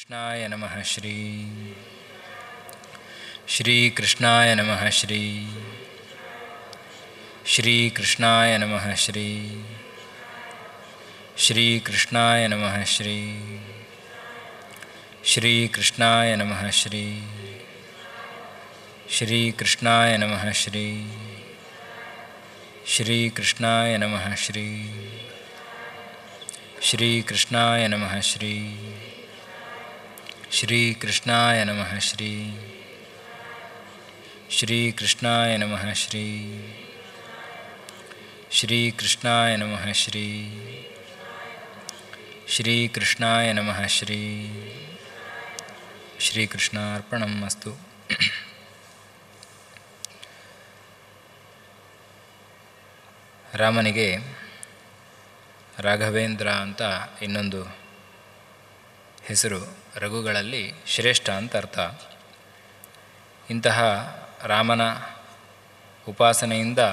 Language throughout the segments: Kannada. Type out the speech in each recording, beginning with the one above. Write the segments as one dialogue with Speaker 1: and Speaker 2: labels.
Speaker 1: ಕೃಷ್ಣಾಯ ನಮಃ ಶ್ರೀ ಶ್ರೀಕೃಷ್ಣಾಯ ನಮಃ ಶ್ರೀ ಶ್ರೀಕೃಷ್ಣಾಯ ನಮಃ ಶ್ರೀ ಶ್ರೀಕೃಷ್ಣಾಯ ನಮಃ ಶ್ರೀ ಶ್ರೀಕೃಷ್ಣಾಯ ನಮಃ ಶ್ರೀ ಶ್ರೀಕೃಷ್ಣಾಯ ನಮಃ ಶ್ರೀ ಶ್ರೀಕೃಷ್ಣಾಯ ನಮಃ ಶ್ರೀ ಶ್ರೀಕೃಷ್ಣಾಯ ನಮಃ ಶ್ರೀ ಶ್ರೀಕೃಷ್ಣಾಯ ನಮಃ ಶ್ರೀ ಶ್ರೀಕೃಷ್ಣಾಯ ನಮಃ ಶ್ರೀ ಶ್ರೀಕೃಷ್ಣಾಯ ನಮಃ ಶ್ರೀ ಶ್ರೀಕೃಷ್ಣಾಯ ನಮಃ ಶ್ರೀ ಶ್ರೀಕೃಷ್ಣಾರ್ಪಣಂ ಅಸ್ತು ರಾಮನಿಗೆ ರಾಘವೇಂದ್ರ ಅಂತ ಇನ್ನೊಂದು ಹೆಸರು ರಘುಗಳಲ್ಲಿ ಶ್ರೇಷ್ಠ ಅಂತ ಅರ್ಥ ಇಂತಹ ರಾಮನ ಉಪಾಸನೆಯಿಂದ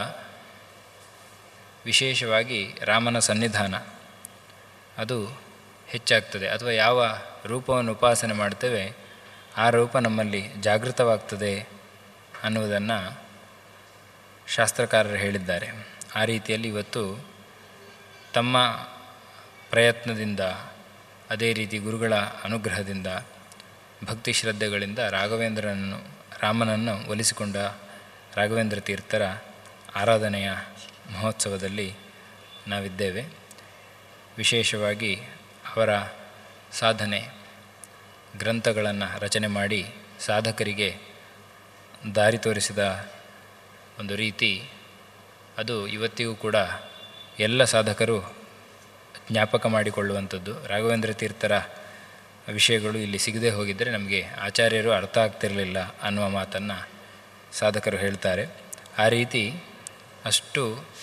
Speaker 1: ವಿಶೇಷವಾಗಿ ರಾಮನ ಸನ್ನಿಧಾನ ಅದು ಹೆಚ್ಚಾಗ್ತದೆ ಅಥವಾ ಯಾವ ರೂಪವನ್ನು ಉಪಾಸನೆ ಮಾಡ್ತೇವೆ ಆ ರೂಪ ನಮ್ಮಲ್ಲಿ ಜಾಗೃತವಾಗ್ತದೆ ಅನ್ನುವುದನ್ನು ಶಾಸ್ತ್ರಕಾರರು ಹೇಳಿದ್ದಾರೆ ಆ ರೀತಿಯಲ್ಲಿ ಇವತ್ತು ತಮ್ಮ ಪ್ರಯತ್ನದಿಂದ ಅದೇ ರೀತಿ ಗುರುಗಳ ಅನುಗ್ರಹದಿಂದ ಭಕ್ತಿ ಶ್ರದ್ಧೆಗಳಿಂದ ರಾಘವೇಂದ್ರನನ್ನು ರಾಮನನ್ನು ಒಲಿಸಿಕೊಂಡ ರಾಘವೇಂದ್ರ ತೀರ್ಥರ ಆರಾಧನೆಯ ಮಹೋತ್ಸವದಲ್ಲಿ ನಾವಿದ್ದೇವೆ ವಿಶೇಷವಾಗಿ ಅವರ ಸಾಧನೆ ಗ್ರಂಥಗಳನ್ನು ರಚನೆ ಮಾಡಿ ಸಾಧಕರಿಗೆ ದಾರಿ ತೋರಿಸಿದ ಒಂದು ರೀತಿ ಅದು ಇವತ್ತಿಗೂ ಕೂಡ ಎಲ್ಲ ಸಾಧಕರು ಜ್ಞಾಪಕ ಮಾಡಿಕೊಳ್ಳುವಂಥದ್ದು ರಾಘವೇಂದ್ರ ತೀರ್ಥರ ವಿಷಯಗಳು ಇಲ್ಲಿ ಸಿಗದೆ ಹೋಗಿದ್ದರೆ ನಮಗೆ ಆಚಾರ್ಯರು ಅರ್ಥ ಆಗ್ತಿರಲಿಲ್ಲ ಅನ್ನುವ ಮಾತನ್ನು ಸಾಧಕರು ಹೇಳ್ತಾರೆ ಆ ರೀತಿ ಅಷ್ಟು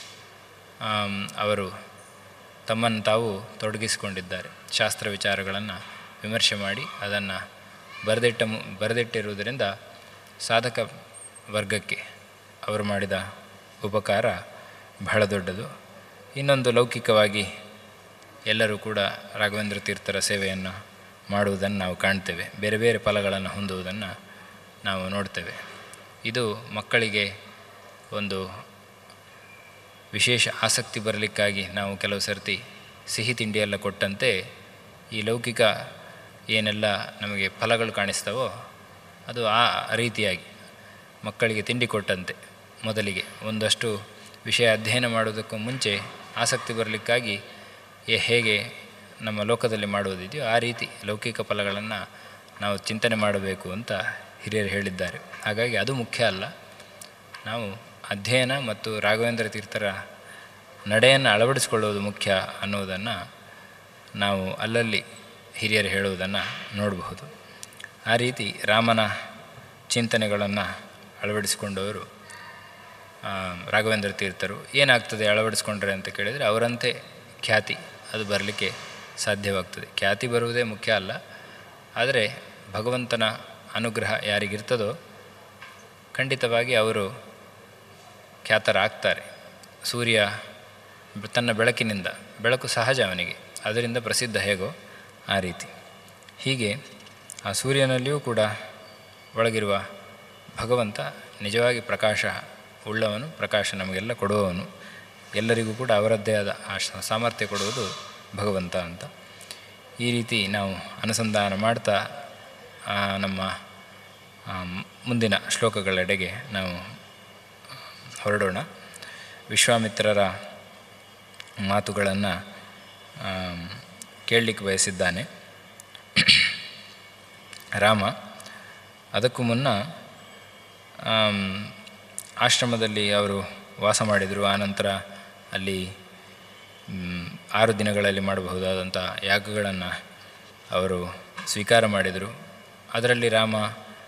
Speaker 1: ಅವರು ತಮ್ಮನ್ನು ತಾವು ತೊಡಗಿಸಿಕೊಂಡಿದ್ದಾರೆ ಶಾಸ್ತ್ರ ವಿಚಾರಗಳನ್ನು ವಿಮರ್ಶೆ ಮಾಡಿ ಅದನ್ನು ಬರೆದಿಟ್ಟ ಬರೆದಿಟ್ಟಿರುವುದರಿಂದ ಸಾಧಕ ವರ್ಗಕ್ಕೆ ಅವರು ಮಾಡಿದ ಉಪಕಾರ ಬಹಳ ದೊಡ್ಡದು ಇನ್ನೊಂದು ಲೌಕಿಕವಾಗಿ ಎಲ್ಲರೂ ಕೂಡ ರಾಘವೇಂದ್ರ ತೀರ್ಥರ ಸೇವೆಯನ್ನು ಮಾಡುವುದನ್ನು ನಾವು ಕಾಣ್ತೇವೆ ಬೇರೆ ಬೇರೆ ಫಲಗಳನ್ನು ಹೊಂದುವುದನ್ನು ನಾವು ನೋಡ್ತೇವೆ ಇದು ಮಕ್ಕಳಿಗೆ ಒಂದು ವಿಶೇಷ ಆಸಕ್ತಿ ಬರಲಿಕ್ಕಾಗಿ ನಾವು ಕೆಲವು ಸರ್ತಿ ಸಿಹಿ ತಿಂಡಿಯೆಲ್ಲ ಕೊಟ್ಟಂತೆ ಈ ಲೌಕಿಕ ಏನೆಲ್ಲ ನಮಗೆ ಫಲಗಳು ಕಾಣಿಸ್ತವೋ ಅದು ಆ ರೀತಿಯಾಗಿ ಮಕ್ಕಳಿಗೆ ತಿಂಡಿ ಕೊಟ್ಟಂತೆ ಮೊದಲಿಗೆ ಒಂದಷ್ಟು ವಿಷಯ ಅಧ್ಯಯನ ಮಾಡೋದಕ್ಕೂ ಮುಂಚೆ ಆಸಕ್ತಿ ಬರಲಿಕ್ಕಾಗಿ ಹೇಗೆ ನಮ್ಮ ಲೋಕದಲ್ಲಿ ಮಾಡುವುದಿದೆಯೋ ಆ ರೀತಿ ಲೌಕಿಕ ಫಲಗಳನ್ನು ನಾವು ಚಿಂತನೆ ಮಾಡಬೇಕು ಅಂತ ಹಿರಿಯರು ಹೇಳಿದ್ದಾರೆ ಹಾಗಾಗಿ ಅದು ಮುಖ್ಯ ಅಲ್ಲ ನಾವು ಅಧ್ಯಯನ ಮತ್ತು ರಾಘವೇಂದ್ರ ತೀರ್ಥರ ನಡೆಯನ್ನು ಅಳವಡಿಸಿಕೊಳ್ಳುವುದು ಮುಖ್ಯ ಅನ್ನುವುದನ್ನು ನಾವು ಅಲ್ಲಲ್ಲಿ ಹಿರಿಯರು ಹೇಳುವುದನ್ನು ನೋಡಬಹುದು ಆ ರೀತಿ ರಾಮನ ಚಿಂತನೆಗಳನ್ನು ಅಳವಡಿಸಿಕೊಂಡವರು ರಾಘವೇಂದ್ರ ತೀರ್ಥರು ಏನಾಗ್ತದೆ ಅಳವಡಿಸ್ಕೊಂಡ್ರೆ ಅಂತ ಕೇಳಿದರೆ ಅವರಂತೆ ಖ್ಯಾತಿ ಅದು ಬರಲಿಕ್ಕೆ ಸಾಧ್ಯವಾಗ್ತದೆ ಖ್ಯಾತಿ ಬರುವುದೇ ಮುಖ್ಯ ಅಲ್ಲ ಆದರೆ ಭಗವಂತನ ಅನುಗ್ರಹ ಯಾರಿಗಿರ್ತದೋ ಖಂಡಿತವಾಗಿ ಅವರು ಖ್ಯಾತರಾಗ್ತಾರೆ ಸೂರ್ಯ ತನ್ನ ಬೆಳಕಿನಿಂದ ಬೆಳಕು ಸಹಜ ಅವನಿಗೆ ಅದರಿಂದ ಪ್ರಸಿದ್ಧ ಹೇಗೋ ಆ ರೀತಿ ಹೀಗೆ ಆ ಸೂರ್ಯನಲ್ಲಿಯೂ ಕೂಡ ಒಳಗಿರುವ ಭಗವಂತ ನಿಜವಾಗಿ ಪ್ರಕಾಶ ಉಳ್ಳವನು ಪ್ರಕಾಶ ನಮಗೆಲ್ಲ ಕೊಡುವವನು ಎಲ್ಲರಿಗೂ ಕೂಡ ಅವರದ್ದೇ ಆದ ಆ ಸಾಮರ್ಥ್ಯ ಕೊಡುವುದು ಭಗವಂತ ಅಂತ ಈ ರೀತಿ ನಾವು ಅನುಸಂಧಾನ ಮಾಡ್ತಾ ನಮ್ಮ ಮುಂದಿನ ಶ್ಲೋಕಗಳೆಡೆಗೆ ನಾವು ಹೊರಡೋಣ ವಿಶ್ವಾಮಿತ್ರರ ಮಾತುಗಳನ್ನು ಕೇಳಲಿಕ್ಕೆ ಬಯಸಿದ್ದಾನೆ ರಾಮ ಅದಕ್ಕೂ ಮುನ್ನ ಆಶ್ರಮದಲ್ಲಿ ಅವರು ವಾಸ ಮಾಡಿದರು ಆನಂತರ ಅಲ್ಲಿ ಆರು ದಿನಗಳಲ್ಲಿ ಮಾಡಬಹುದಾದಂಥ ಯಾಗಗಳನ್ನು ಅವರು ಸ್ವೀಕಾರ ಮಾಡಿದರು ಅದರಲ್ಲಿ ರಾಮ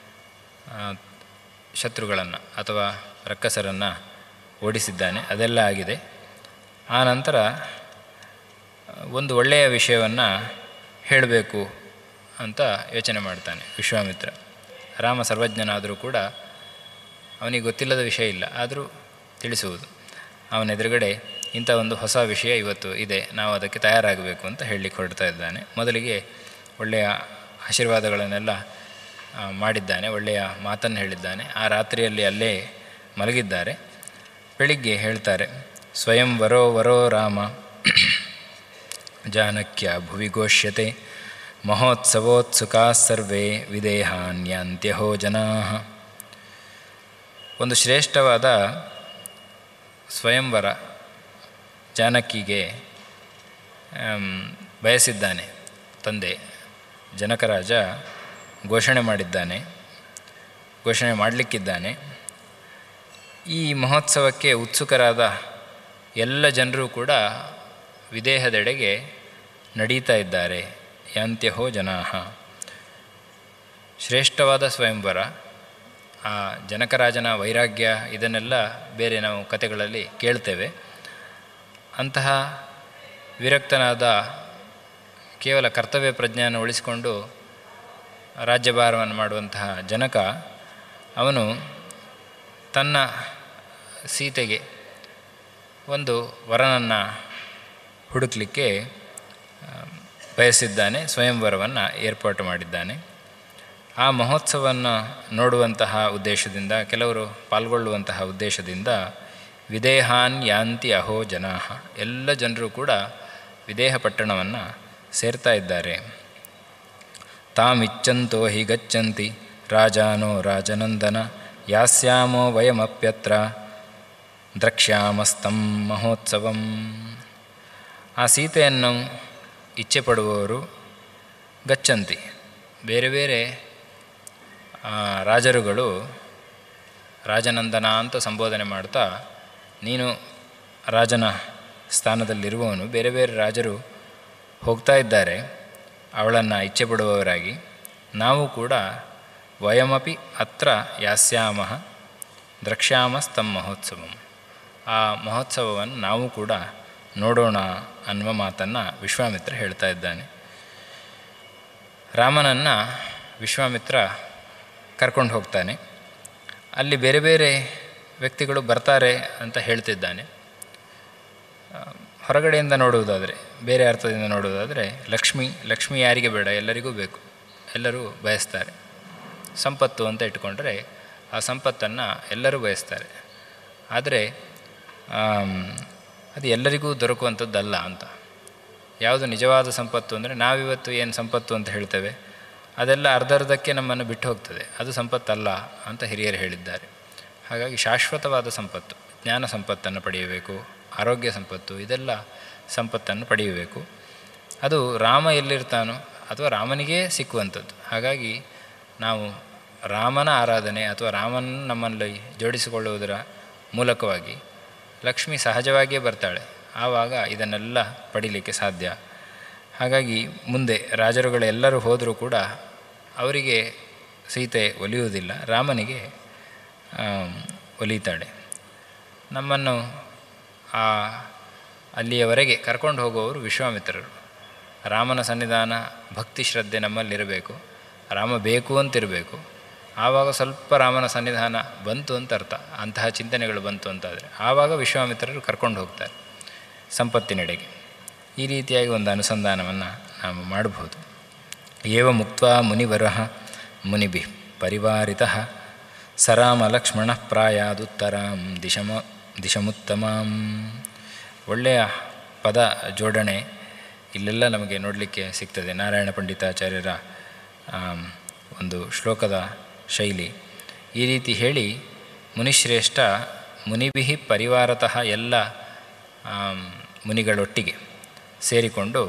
Speaker 1: ಶತ್ರುಗಳನ್ನು ಅಥವಾ ರಕ್ಕಸರನ್ನು ಓಡಿಸಿದ್ದಾನೆ ಅದೆಲ್ಲ ಆಗಿದೆ ಆ ನಂತರ ಒಂದು ಒಳ್ಳೆಯ ವಿಷಯವನ್ನು ಹೇಳಬೇಕು ಅಂತ ಯೋಚನೆ ಮಾಡ್ತಾನೆ ವಿಶ್ವಾಮಿತ್ರ ರಾಮ ಸರ್ವಜ್ಞನಾದರೂ ಕೂಡ ಅವನಿಗೆ ಗೊತ್ತಿಲ್ಲದ ವಿಷಯ ಇಲ್ಲ ಆದರೂ ತಿಳಿಸುವುದು ಅವನ ಎದುರುಗಡೆ ಇಂಥ ಒಂದು ಹೊಸ ವಿಷಯ ಇವತ್ತು ಇದೆ ನಾವು ಅದಕ್ಕೆ ತಯಾರಾಗಬೇಕು ಅಂತ ಹೇಳಲಿಕ್ಕೆ ಹೊರಡ್ತಾ ಇದ್ದಾನೆ ಮೊದಲಿಗೆ ಒಳ್ಳೆಯ ಆಶೀರ್ವಾದಗಳನ್ನೆಲ್ಲ ಆ, ಮಾಡಿದ್ದಾನೆ ಒಳ್ಳೆಯ ಮಾತನ್ನು ಹೇಳಿದ್ದಾನೆ ಆ ರಾತ್ರಿಯಲ್ಲಿ ಅಲ್ಲೇ ಮಲಗಿದ್ದಾರೆ ಬೆಳಿಗ್ಗೆ ಹೇಳ್ತಾರೆ ಸ್ವಯಂ ವರೋ ವರೋ ರಾಮ ಜಾನಕ್ಯ ಭುವಿ ಘೋಷ್ಯತೆ ಮಹೋತ್ಸವೋತ್ಸುಕಾ ಸರ್ವೇ ವಿದೇಹಾನ್ಯಾಂತ್ಯಹೋ ಜನಾ ಒಂದು ಶ್ರೇಷ್ಠವಾದ ಸ್ವಯಂವರ ಜಾನಕಿಗೆ ಆಮ್, ಬಯಸಿದ್ದಾನೆ ತಂದೆ ಜನಕರಾಜ ಘೋಷಣೆ ಮಾಡಿದ್ದಾನೆ ಘೋಷಣೆ ಮಾಡಲಿಕ್ಕಿದ್ದಾನೆ ಈ ಮಹೋತ್ಸವಕ್ಕೆ ಉತ್ಸುಕರಾದ ಎಲ್ಲ ಜನರು ಕೂಡ ವಿದೇಹದೆಡೆಗೆ ನಡೀತಾ ಇದ್ದಾರೆ ಯಾಂತ್ಯಹೋ ಜನಾಹ ಶ್ರೇಷ್ಠವಾದ ಸ್ವಯಂವರ ಆ ಜನಕರಾಜನ ವೈರಾಗ್ಯ ಇದನ್ನೆಲ್ಲ ಬೇರೆ ನಾವು ಕಥೆಗಳಲ್ಲಿ ಕೇಳ್ತೇವೆ ಅಂತಹ ವಿರಕ್ತನಾದ ಕೇವಲ ಕರ್ತವ್ಯ ಪ್ರಜ್ಞೆಯನ್ನು ಉಳಿಸಿಕೊಂಡು ರಾಜ್ಯಭಾರವನ್ನು ಮಾಡುವಂತಹ ಜನಕ ಅವನು ತನ್ನ ಸೀತೆಗೆ ಒಂದು ವರನನ್ನು ಹುಡುಕಲಿಕ್ಕೆ ಆ, ಬಯಸಿದ್ದಾನೆ ಸ್ವಯಂವರವನ್ನು ಏರ್ಪಾಟು ಮಾಡಿದ್ದಾನೆ ಆ ಮಹೋತ್ಸವವನ್ನು ನೋಡುವಂತಹ ಉದ್ದೇಶದಿಂದ ಕೆಲವರು ಪಾಲ್ಗೊಳ್ಳುವಂತಹ ಉದ್ದೇಶದಿಂದ ವಿದೇಹಾನ್ ಯಾಂತಿ ಅಹೋ ಜನಾಹ ಎಲ್ಲ ಜನರು ಕೂಡ ವಿದೇಹ ಪಟ್ಟಣವನ್ನು ಸೇರ್ತಾ ಇದ್ದಾರೆ ತಾಮಿಚ್ಚಂತೋ ಹಿ ಗಚ್ಚಂತಿ ರಾಜಾನೋ ರಾಜನಂದನ ಯಾಸ್ಯಾಮೋ ವಯಮಪ್ಯತ್ರ ದ್ರಕ್ಷ್ಯಾಮಸ್ತಂ ಮಹೋತ್ಸವಂ ಆ ಸೀತೆಯನ್ನು ಇಚ್ಛೆ ಪಡುವವರು ಗಚ್ಚಂತಿ ಬೇರೆ ಬೇರೆ ಆ, ರಾಜರುಗಳು ರಾಜನಂದನ ಅಂತ ಸಂಬೋಧನೆ ಮಾಡ್ತಾ ನೀನು ರಾಜನ ಸ್ಥಾನದಲ್ಲಿರುವವನು ಬೇರೆ ಬೇರೆ ರಾಜರು ಹೋಗ್ತಾ ಇದ್ದಾರೆ ಅವಳನ್ನು ಇಚ್ಛೆ ಪಡುವವರಾಗಿ ನಾವು ಕೂಡ ವಯಮಪಿ ಅತ್ರ ಯಾಸ್ಯಾಮಃ ದ್ರಕ್ಷ್ಯಾಮಸ್ತಂ ಮಹೋತ್ಸವಂ ಆ ಮಹೋತ್ಸವವನ್ನು ನಾವು ಕೂಡ ನೋಡೋಣ ಅನ್ನುವ ಮಾತನ್ನು ವಿಶ್ವಾಮಿತ್ರ ಹೇಳ್ತಾ ಇದ್ದಾನೆ ರಾಮನನ್ನು ವಿಶ್ವಾಮಿತ್ರ ಕರ್ಕೊಂಡು ಹೋಗ್ತಾನೆ ಅಲ್ಲಿ ಬೇರೆ ಬೇರೆ ವ್ಯಕ್ತಿಗಳು ಬರ್ತಾರೆ ಅಂತ ಹೇಳ್ತಿದ್ದಾನೆ ಆ, ಹೊರಗಡೆಯಿಂದ ನೋಡುವುದಾದರೆ ಬೇರೆ ಅರ್ಥದಿಂದ ನೋಡುವುದಾದರೆ ಲಕ್ಷ್ಮಿ ಲಕ್ಷ್ಮಿ ಯಾರಿಗೆ ಬೇಡ ಎಲ್ಲರಿಗೂ ಬೇಕು ಎಲ್ಲರೂ ಬಯಸ್ತಾರೆ ಸಂಪತ್ತು ಅಂತ ಇಟ್ಕೊಂಡ್ರೆ ಆ ಸಂಪತ್ತನ್ನು ಎಲ್ಲರೂ ಬಯಸ್ತಾರೆ ಆದರೆ ಆಮ್, ಅದು ಎಲ್ಲರಿಗೂ ದೊರಕುವಂಥದ್ದಲ್ಲ ಅಂತ ಯಾವುದು ನಿಜವಾದ ಸಂಪತ್ತು ಅಂದರೆ ನಾವಿವತ್ತು ಏನು ಸಂಪತ್ತು ಅಂತ ಹೇಳ್ತೇವೆ ಅದೆಲ್ಲ ಅರ್ಧರ್ಧಕ್ಕೆ ನಮ್ಮನ್ನು ಬಿಟ್ಟು ಹೋಗ್ತದೆ ಅದು ಸಂಪತ್ತಲ್ಲ ಅಂತ ಹಿರಿಯರು ಹೇಳಿದ್ದಾರೆ ಹಾಗಾಗಿ ಶಾಶ್ವತವಾದ ಸಂಪತ್ತು ಜ್ಞಾನ ಸಂಪತ್ತನ್ನು ಪಡೆಯಬೇಕು ಆರೋಗ್ಯ ಸಂಪತ್ತು ಇದೆಲ್ಲ ಸಂಪತ್ತನ್ನು ಪಡೆಯಬೇಕು ಅದು ರಾಮ ಎಲ್ಲಿರ್ತಾನೋ ಅಥವಾ ರಾಮನಿಗೇ ಸಿಕ್ಕುವಂಥದ್ದು ಹಾಗಾಗಿ ನಾವು ರಾಮನ ಆರಾಧನೆ ಅಥವಾ ರಾಮನ ನಮ್ಮಲ್ಲಿ ಜೋಡಿಸಿಕೊಳ್ಳುವುದರ ಮೂಲಕವಾಗಿ ಲಕ್ಷ್ಮಿ ಸಹಜವಾಗಿಯೇ ಬರ್ತಾಳೆ ಆವಾಗ ಇದನ್ನೆಲ್ಲ ಪಡೀಲಿಕ್ಕೆ ಸಾಧ್ಯ ಹಾಗಾಗಿ ಮುಂದೆ ರಾಜರುಗಳೆಲ್ಲರೂ ಹೋದರೂ ಕೂಡ ಅವರಿಗೆ ಸೀತೆ ಒಲಿಯುವುದಿಲ್ಲ ರಾಮನಿಗೆ ಆಮ್, ಒಲಿತಾಳೆ ನಮ್ಮನ್ನು ಆ ಅಲ್ಲಿಯವರೆಗೆ ಕರ್ಕೊಂಡು ಹೋಗುವವರು ವಿಶ್ವಾಮಿತ್ರರು ರಾಮನ ಸನ್ನಿಧಾನ ಭಕ್ತಿ ಶ್ರದ್ಧೆ ನಮ್ಮಲ್ಲಿರಬೇಕು ರಾಮ ಬೇಕು ಅಂತಿರಬೇಕು ಆವಾಗ ಸ್ವಲ್ಪ ರಾಮನ ಸನ್ನಿಧಾನ ಬಂತು ಅಂತ ಅರ್ಥ ಅಂತಹ ಚಿಂತನೆಗಳು ಬಂತು ಅಂತಾದರೆ ಆವಾಗ ವಿಶ್ವಾಮಿತ್ರರು ಕರ್ಕೊಂಡು ಹೋಗ್ತಾರೆ ಸಂಪತ್ತಿನೆಡೆಗೆ ಈ ರೀತಿಯಾಗಿ ಒಂದು ಅನುಸಂಧಾನವನ್ನು ನಾವು ಮಾಡಬಹುದು ಏವ ಮುಕ್ತ ಮುನಿವರ ಮುನಿಭಿ ಪರಿವಾರಿತ ಸರಾಮ ಲಕ್ಷ್ಮಣ ಪ್ರಾಯಾದುತ್ತರಾಂ ದಿಶಮ ದಿಶಮುತ್ತಮಾಂ ಒಳ್ಳೆಯ ಪದ ಜೋಡಣೆ ಇಲ್ಲೆಲ್ಲ ನಮಗೆ ನೋಡಲಿಕ್ಕೆ ಸಿಗ್ತದೆ ನಾರಾಯಣ ಪಂಡಿತಾಚಾರ್ಯರ ಆಮ್, ಒಂದು ಶ್ಲೋಕದ ಶೈಲಿ ಈ ರೀತಿ ಹೇಳಿ ಮುನಿಶ್ರೇಷ್ಠ ಮುನಿಭಿ ಪರಿವಾರತಃ ಎಲ್ಲ ಆಮ್, ಮುನಿಗಳೊಟ್ಟಿಗೆ ಸೇರಿಕೊಂಡು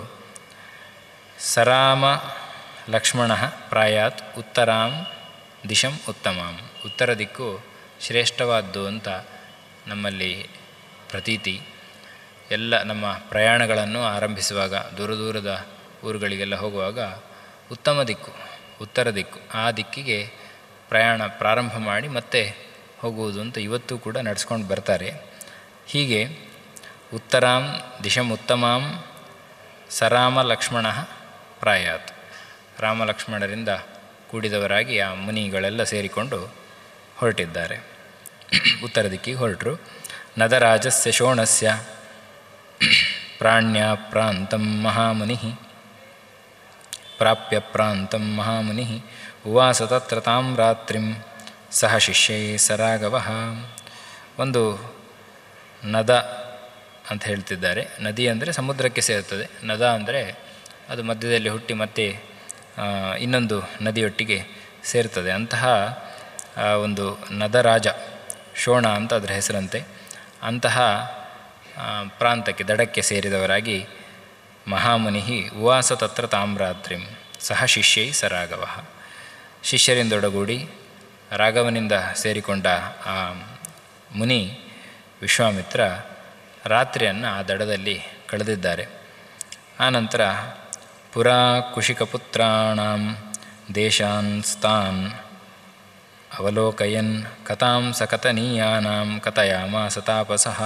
Speaker 1: ಸರಾಮ ಲಕ್ಷ್ಮಣ ಪ್ರಾಯಾತ್ ಉತ್ತರಾಂ ದಿಶಂ ಉತ್ತಮಾಂ ಉತ್ತರ ದಿಕ್ಕು ಶ್ರೇಷ್ಠವಾದ್ದು ಅಂತ ನಮ್ಮಲ್ಲಿ ಪ್ರತೀತಿ ಎಲ್ಲ ನಮ್ಮ ಪ್ರಯಾಣಗಳನ್ನು ಆರಂಭಿಸುವಾಗ ದೂರ ದೂರದ ಊರುಗಳಿಗೆಲ್ಲ ಹೋಗುವಾಗ ಉತ್ತಮ ದಿಕ್ಕು ಉತ್ತರ ದಿಕ್ಕು ಆ ದಿಕ್ಕಿಗೆ ಪ್ರಯಾಣ ಪ್ರಾರಂಭ ಮಾಡಿ ಮತ್ತೆ ಹೋಗುವುದು ಅಂತ ಇವತ್ತು ಕೂಡ ನಡೆಸ್ಕೊಂಡು ಬರ್ತಾರೆ ಹೀಗೆ ಉತ್ತರಾಂ ದಿಶಂ ಉತ್ತಮಾಂ ಸರಾಮ ಲಕ್ಷ್ಮಣ ಪ್ರಾಯಾತ್ ರಾಮ ಲಕ್ಷ್ಮಣರಿಂದ ಕೂಡಿದವರಾಗಿ ಆ ಮುನಿಗಳೆಲ್ಲ ಸೇರಿಕೊಂಡು ಹೊರಟಿದ್ದಾರೆ ಉತ್ತರ ದಿಕ್ಕಿಗೆ ಹೊರಟರು ನದರಾಜಸ್ಯ ಶೋಣಸ್ಯ ಪ್ರಾಣ್ಯ ಪ್ರಾಂತಂ ಮಹಾಮುನಿ ಪ್ರಾಪ್ಯ ಪ್ರಾಂತಂ ಮಹಾಮುನಿ ಉವಾಸ ತತ್ರ ತಾಂ ರಾತ್ರಿಂ ಸಹ ಶಿಷ್ಯೈ ಸರಾಗವ ಒಂದು ನದ ಅಂತ ಹೇಳ್ತಿದ್ದಾರೆ ನದಿ ಅಂದರೆ ಸಮುದ್ರಕ್ಕೆ ಸೇರುತ್ತದೆ ನದ ಅಂದರೆ ಅದು ಮಧ್ಯದಲ್ಲಿ ಹುಟ್ಟಿ ಮತ್ತೆ ಆ, ಇನ್ನೊಂದು ನದಿಯೊಟ್ಟಿಗೆ ಸೇರ್ತದೆ ಅಂತಹ ಆ, ಒಂದು ನದರಾಜ ಶೋಣ ಅಂತ ಅದರ ಹೆಸರಂತೆ ಅಂತಹ ಆ, ಪ್ರಾಂತಕ್ಕೆ ದಡಕ್ಕೆ ಸೇರಿದವರಾಗಿ ಮಹಾಮುನಿ ಉವಾಸ ತತ್ರ ತಾಮ್ರಾತ್ರಿಂ ಸಹ ಶಿಷ್ಯೈ ಸ ರಾಘವ ಶಿಷ್ಯರಿಂದೊಡಗೂಡಿ ರಾಘವನಿಂದ ಸೇರಿಕೊಂಡ ಆ ಮುನಿ ವಿಶ್ವಾಮಿತ್ರ ರಾತ್ರಿಯನ್ನು ಆ ದಡದಲ್ಲಿ ಕಳೆದಿದ್ದಾರೆ ಆನಂತರ ಪುರಾ ಕುಶಿಕಪುತ್ರಾಣಂ ದೇಶಾನ್ ಸ್ತಾನ್ ಅವಲೋಕಯನ್ ಕಥಾಂ ಸಕಥನೀಯಾನಾಂ ಕಥಯಾಮಾಸ ತಾಪಸಃ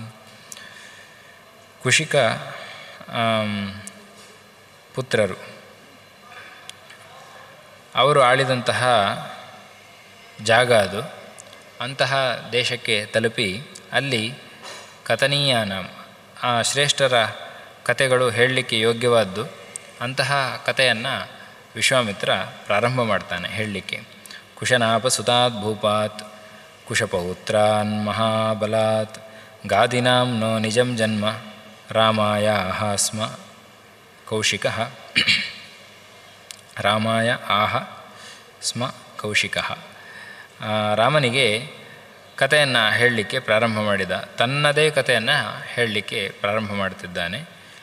Speaker 1: ಕುಶಿಕ ಆಮ್, ಪುತ್ರರು ಅವರು ಆಳಿದಂತಹ ಜಾಗ ಅದು ಅಂತಹ ದೇಶಕ್ಕೆ ತಲುಪಿ ಅಲ್ಲಿ ಕಥನೀಯಾನ ಆ ಶ್ರೇಷ್ಠರ ಕಥೆಗಳು ಹೇಳಲಿಕ್ಕೆ ಯೋಗ್ಯವಾದ್ದು ಅಂತಹ ಕಥೆಯನ್ನು ವಿಶ್ವಾಮಿತ್ರ ಪ್ರಾರಂಭ ಮಾಡ್ತಾನೆ ಹೇಳಲಿಕ್ಕೆ ಕುಶನಾಪ ಸುತಾತ್ ಭೂಪಾತ್ ಕುಶಪೌತ್ರಾನ್ ಮಹಾಬಲಾತ್ ಗಾದಿನಾಂ ನೋ ನಿಜಂ ಜನ್ಮ ರಾಮಾಯ ಸ್ಮ ಕೌಶಿಕ ರಾಮಾಯ ಆಹ ಸ್ಮ ಕೌಶಿಕ ಆ, ರಾಮನಿಗೆ ಕಥೆಯನ್ನು ಹೇಳಲಿಕ್ಕೆ ಪ್ರಾರಂಭ ಮಾಡಿದ ತನ್ನದೇ ಕಥೆಯನ್ನು ಹೇಳಲಿಕ್ಕೆ ಪ್ರಾರಂಭ ಮಾಡ್ತಿದ್ದಾನೆ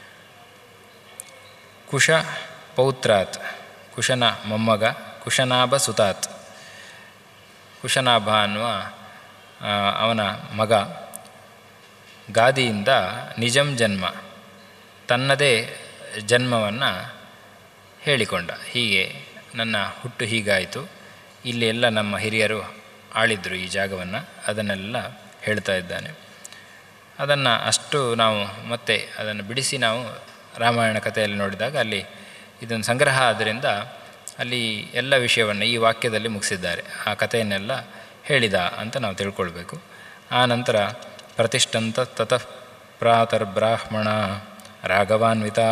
Speaker 1: ಕುಶ ಪೌತ್ರಾತ್ ಕುಶನ ಮೊಮ್ಮಗ ಕುಶನಾಭ ಸುತಾತ್ ಕುಶನಾಭ ಅನ್ನುವ ಆ, ಅವನ ಮಗ ಗಾದಿಯಿಂದ ನಿಜಂ ಜನ್ಮ ತನ್ನದೇ ಜನ್ಮವನ್ನು ಹೇಳಿಕೊಂಡ ಹೀಗೆ ನನ್ನ ಹುಟ್ಟು ಹೀಗಾಯಿತು ಇಲ್ಲಿ ಎಲ್ಲ ನಮ್ಮ ಹಿರಿಯರು ಆಳಿದ್ರು ಈ ಜಾಗವನ್ನು ಅದನ್ನೆಲ್ಲ ಹೇಳ್ತಾ ಇದ್ದಾನೆ ಅದನ್ನು ಅಷ್ಟು ನಾವು ಮತ್ತೆ ಅದನ್ನು ಬಿಡಿಸಿ ನಾವು ರಾಮಾಯಣ ಕಥೆಯಲ್ಲಿ ನೋಡಿದಾಗ ಅಲ್ಲಿ ಇದೊಂದು ಸಂಗ್ರಹ ಆದ್ದರಿಂದ ಅಲ್ಲಿ ಎಲ್ಲ ವಿಷಯವನ್ನು ಈ ವಾಕ್ಯದಲ್ಲಿ ಮುಗಿಸಿದ್ದಾರೆ ಆ ಕಥೆಯನ್ನೆಲ್ಲ ಹೇಳಿದ ಅಂತ ನಾವು ತಿಳ್ಕೊಳ್ಬೇಕು ಆ ನಂತರ ಪ್ರತಿಷ್ಠಂತ ತತಃ ಪ್ರಾತರ್ಬ್ರಾಹ್ಮಣ ರಾಘವಾನ್ವಿತಾ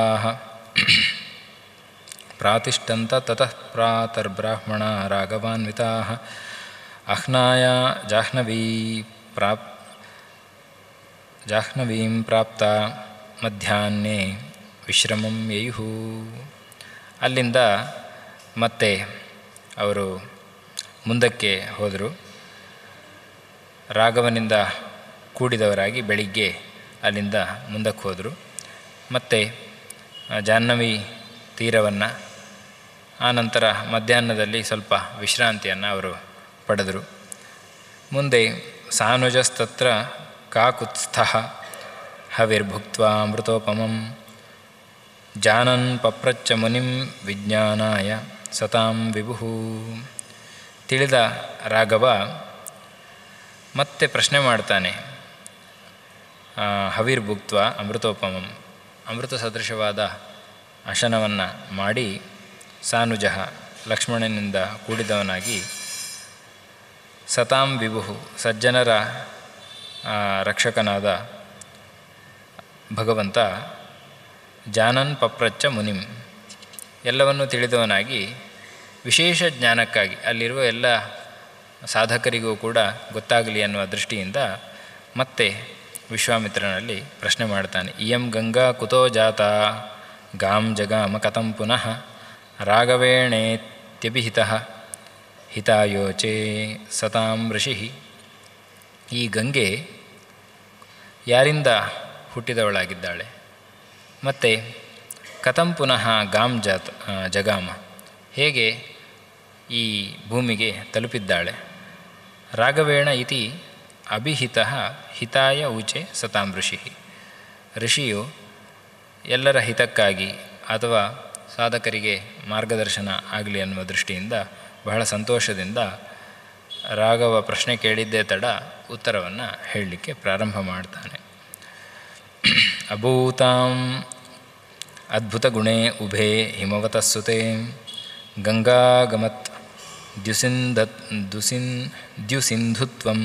Speaker 1: ಪ್ರಾತಿಷ್ಠಂತ ತತಃ ಪ್ರಾತರ್ಬ್ರಾಹ್ಮಣ ರಾಘವಾನ್ವಿತಾ ಅಹ್ನಾಯ ಜಾಹ್ನವೀ ಪ್ರಾಪ್ ಜಾಹ್ನವೀಂ ಪ್ರಾಪ್ತ ಮಧ್ಯಾಹ್ನೆ ವಿಶ್ರಮಂ ಯಯುಹು ಅಲ್ಲಿಂದ ಮತ್ತೆ ಅವರು ಮುಂದಕ್ಕೆ ಹೋದರು ರಾಘವನಿಂದ ಕೂಡಿದವರಾಗಿ ಬೆಳಿಗ್ಗೆ ಅಲ್ಲಿಂದ ಮುಂದಕ್ಕೆ ಹೋದರು ಮತ್ತು ಜಾಹ್ನವಿ ತೀರವನ್ನು ಆನಂತರ ಮಧ್ಯಾಹ್ನದಲ್ಲಿ ಸ್ವಲ್ಪ ವಿಶ್ರಾಂತಿಯನ್ನು ಅವರು ಪಡೆದರು ಮುಂದೆ ಸಾನುಜಸ್ತತ್ರ ಕಾಕುತ್ಸ್ಥ ಹವಿರ್ಭುಕ್ತ ಅಮೃತೋಪಮಂ ಜಾನನ್ ಪಪ್ರಚ್ಚ ಮುನಿಂ ವಿಜ್ಞಾನಾಯ ಸತಾಂ ವಿಭು ತಿಳಿದ ರಾಘವ ಮತ್ತೆ ಪ್ರಶ್ನೆ ಮಾಡ್ತಾನೆ ಆ, ಹವಿರ್ಭುಕ್ತ ಅಮೃತೋಪಮಂ ಅಮೃತ ಸದೃಶವಾದ ಅಶನವನ್ನು ಮಾಡಿ ಸಾನುಜ ಲಕ್ಷ್ಮಣನಿಂದ ಕೂಡಿದವನಾಗಿ ಸತಾಂ ವಿಭು ಸಜ್ಜನರ ಆ, ರಕ್ಷಕನಾದ ಭಗವಂತ ಜಾನನ್ ಪಪ್ರಚ್ಚ ಮುನಿಂ ಎಲ್ಲವನ್ನೂ ತಿಳಿದವನಾಗಿ ವಿಶೇಷ ಜ್ಞಾನಕ್ಕಾಗಿ ಅಲ್ಲಿರುವ ಎಲ್ಲ ಸಾಧಕರಿಗೂ ಕೂಡ ಗೊತ್ತಾಗಲಿ ಅನ್ನುವ ದೃಷ್ಟಿಯಿಂದ ಮತ್ತೆ ವಿಶ್ವಾಮಿತ್ರನಲ್ಲಿ ಪ್ರಶ್ನೆ ಮಾಡ್ತಾನೆ ಇಯಂ ಗಂಗಾ ಕುತೋ ಜಾತ ಗಾಂ ಜಗಾಮ ಕಥಂ ಪುನಃ ರಾಘವೇಣೇತ್ಯಭಿಹಿತ ಹಿತಾಯೋಚೆ ಸತಾಂ ಋಷಿ ಈ ಗಂಗೆ ಯಾರಿಂದ ಹುಟ್ಟಿದವಳಾಗಿದ್ದಾಳೆ ಮತ್ತು ಕಥಂ ಪುನಃ ಗಾಂ ಜಾತ ಆ, ಜಗಾಮ ಹೇಗೆ ಈ ಭೂಮಿಗೆ ತಲುಪಿದ್ದಾಳೆ ರಾಘವೇಣ ಇತಿ ಅಭಿಹಿತ ಹಿತಾಯ ಊಚೆ ಸತಾಂ ಋಷಿ ಋಷಿಯು ಎಲ್ಲರ ಹಿತಕ್ಕಾಗಿ ಅಥವಾ ಸಾಧಕರಿಗೆ ಮಾರ್ಗದರ್ಶನ ಆಗಲಿ ಅನ್ನುವ ದೃಷ್ಟಿಯಿಂದ ಬಹಳ ಸಂತೋಷದಿಂದ ರಾಘವ ಪ್ರಶ್ನೆ ಕೇಳಿದ್ದೇ ತಡ ಉತ್ತರವನ್ನು ಹೇಳಲಿಕ್ಕೆ ಪ್ರಾರಂಭ ಮಾಡ್ತಾನೆ ಅಭೂತಾಂ ಅದ್ಭುತ ಗುಣೇ ಉಭೇ ಹಿಮವತಸ್ಸುತೆ ಗಂಗಾಗಮತ್ ದ್ಯುಸಿಂಧ ದುಸಿನ್ ದ್ಯುಸಿಂಧುತ್ವಂ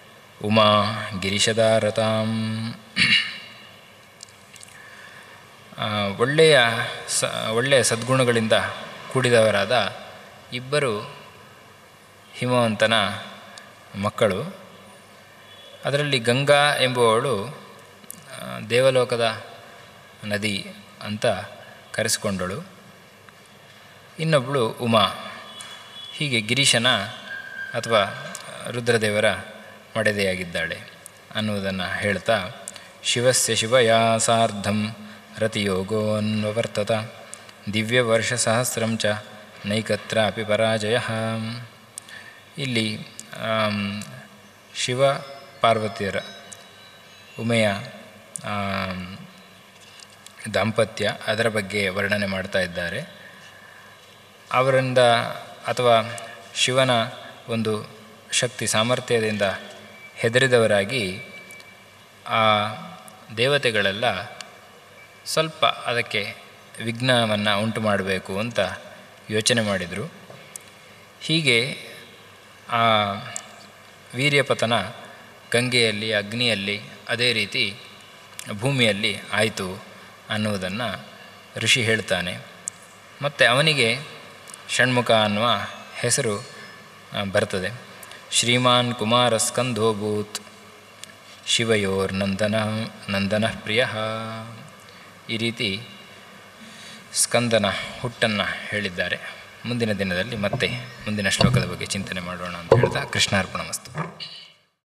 Speaker 1: ಉಮಾ ಗಿರಿಶದಾರತಾಂ ಆ, ಒಳ್ಳೆಯ ಸ ಒಳ್ಳೆಯ ಸದ್ಗುಣಗಳಿಂದ ಕೂಡಿದವರಾದ ಇಬ್ಬರು ಹಿಮವಂತನ ಮಕ್ಕಳು ಅದರಲ್ಲಿ ಗಂಗಾ ಎಂಬುವವಳು ಆ, ದೇವಲೋಕದ ನದಿ ಅಂತ ಕರೆಸಿಕೊಂಡಳು ಇನ್ನೊಬ್ಬಳು ಉಮಾ ಹೀಗೆ ಗಿರೀಶನ ಅಥವಾ ರುದ್ರದೇವರ ಮಡೆದೆಯಾಗಿದ್ದಾಳೆ ಅನ್ನುವುದನ್ನು ಹೇಳ್ತಾ ಶಿವಸ್ಯ ಶಿವಯಾ ಸಾರ್ಧಂ ರತಿಯೋಗೋನ್ವರ್ತತ ದಿವ್ಯವರ್ಷಸಹಸ್ರಂ ಚ ನೈಕತ್ರಾಪಿ ಪರಾಜಯ ಇಲ್ಲಿ ಆಮ್, ಶಿವ ಪಾರ್ವತಿಯರ ಉಮೆಯ ಆಮ್, ದಾಂಪತ್ಯ ಅದರ ಬಗ್ಗೆ ವರ್ಣನೆ ಮಾಡ್ತಾ ಇದ್ದಾರೆ ಅವರಿಂದ ಅಥವಾ ಶಿವನ ಒಂದು ಶಕ್ತಿ ಸಾಮರ್ಥ್ಯದಿಂದ ಹೆದರಿದವರಾಗಿ ಆ ದೇವತೆಗಳೆಲ್ಲ ಸ್ವಲ್ಪ ಅದಕ್ಕೆ ವಿಘ್ನವನ್ನು ಉಂಟು ಮಾಡಬೇಕು ಅಂತ ಯೋಚನೆ ಮಾಡಿದರು ಹೀಗೆ ಆ ವೀರ್ಯಪತನ ಗಂಗೆಯಲ್ಲಿ ಅಗ್ನಿಯಲ್ಲಿ ಅದೇ ರೀತಿ ಭೂಮಿಯಲ್ಲಿ ಆಯಿತು ಅನ್ನುವುದನ್ನು ಋಷಿ ಹೇಳ್ತಾನೆ ಮತ್ತು ಅವನಿಗೆ ಷಣ್ಮುಖ ಅನ್ನುವ ಹೆಸರು ಆ, ಬರ್ತದೆ ಶ್ರೀಮಾನ್ ಕುಮಾರ ಸ್ಕಂಧೋಭೂತ್ ಶಿವಯೋರ್ ನಂದನ ನಂದನ ಪ್ರಿಯ ಈ ರೀತಿ ಸ್ಕಂದನ ಹುಟ್ಟನ್ನು ಹೇಳಿದ್ದಾರೆ ಮುಂದಿನ ದಿನದಲ್ಲಿ ಮತ್ತೆ ಮುಂದಿನ ಶ್ಲೋಕದ ಬಗ್ಗೆ ಚಿಂತನೆ ಮಾಡೋಣ ಅಂತ ಹೇಳ್ತಾ ಕೃಷ್ಣಾರ್ಪಣ ಮಸ್ತು